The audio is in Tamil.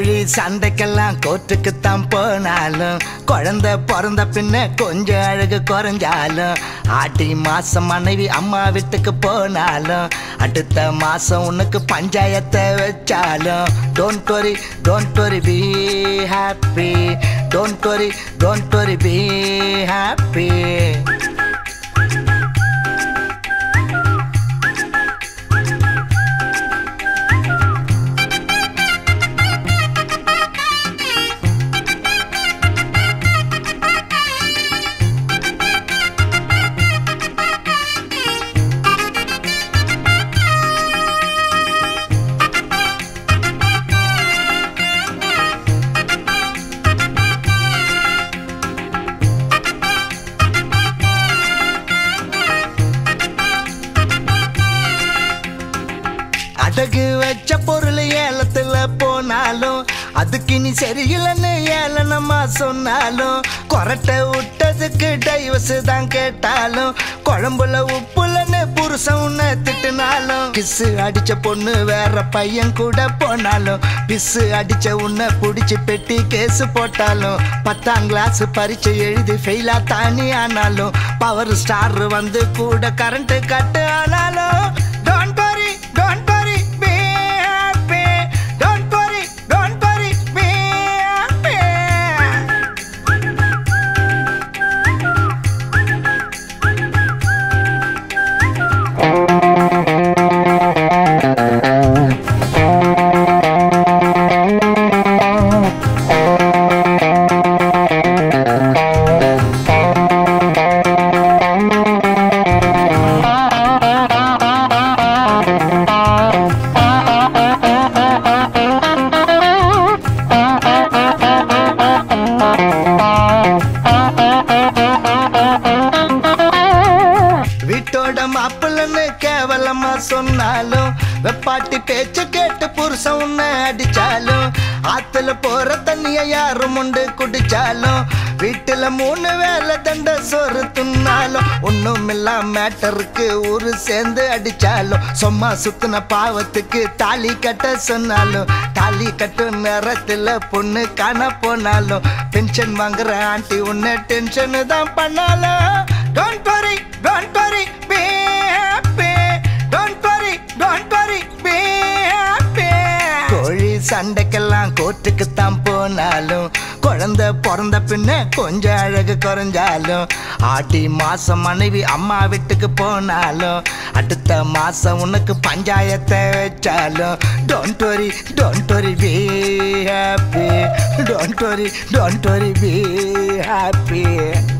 கோழி சண்டைக்கெல்லாம் கோர்ட்டுக்குத்தான் போனாலும் குழந்தை பிறந்த பின்ன கொஞ்சம் அழகு குறைஞ்சாலும் ஆட்டி மாசம் மனைவி அம்மா வீட்டுக்கு போனாலும் அடுத்த மாசம் உனக்கு பஞ்சாயத்தை வச்சாலும் don't worry don't worry be happy don't worry don't worry be happy அடகு வச்ச பொருள் ஏலத்துல போனாலும் அதுக்கு நீ சரியில்லைன்னு ஏளனமா சொன்னாலும் கொரட்டை விட்டதுக்கு டைவர்ஸ் தான் கேட்டாலும் குழம்புல உப்புலன்னு புருஷன் உன்னை திட்டுனாலும் கிசு அடிச்ச பொண்ணு வேற பையன் கூட போனாலும் பிசு அடிச்ச உன்னை புடிச்சு பெட்டி கேஸ் போட்டாலும் பத்தாம் கிளாஸ் பரீட்சை எழுதி ஃபெயிலா தானி ஆனாலும் பவர் ஸ்டார் வந்து கூட கரண்ட் கட்டு ஆனாலும் don't worry don't worry be happy don't worry don't worry be happy வீட்டோட மாப்பிள்ளன்னு கேவலமா சொன்னாலும் வெப்பாட்டி பேச்சு கேட்டு புருஷன் உன்னை அடிச்சாலும் ஆத்துல போற தண்ணிய யாரும் உண்டு குடிச்சாலும் வீட்டுல மூணு வேலை தண்ட சோறு துண்ணாலும் ஒண்ணும் இல்லா மேட்டருக்கு ஊரு சேர்ந்து அடிச்சாலும் சும்மா சுத்தின பாவத்துக்கு தாலி கட்ட சொன்னாலும் தாலி கட்டும் நேரத்துல பொண்ணு காண போனாலும் பென்ஷன் வாங்குற ஆண்டி உன்னை டென்ஷன் தான் பண்ணாலும் don't worry don't worry be happy don't worry don't worry be happy கோழி சண்டைக்கெல்லாம் கோர்ட்டுக்கு தான் போனாலும் குழந்தை பிறந்த பின்ன கொஞ்சம் அழகு குறைஞ்சாலும் ஆடி மாசம் மனைவி அம்மா வீட்டுக்கு போனாலும் அடுத்த மாசம் உனக்கு பஞ்சாயத்தை வச்சாலும் don't worry don't worry be happy don't worry don't worry be happy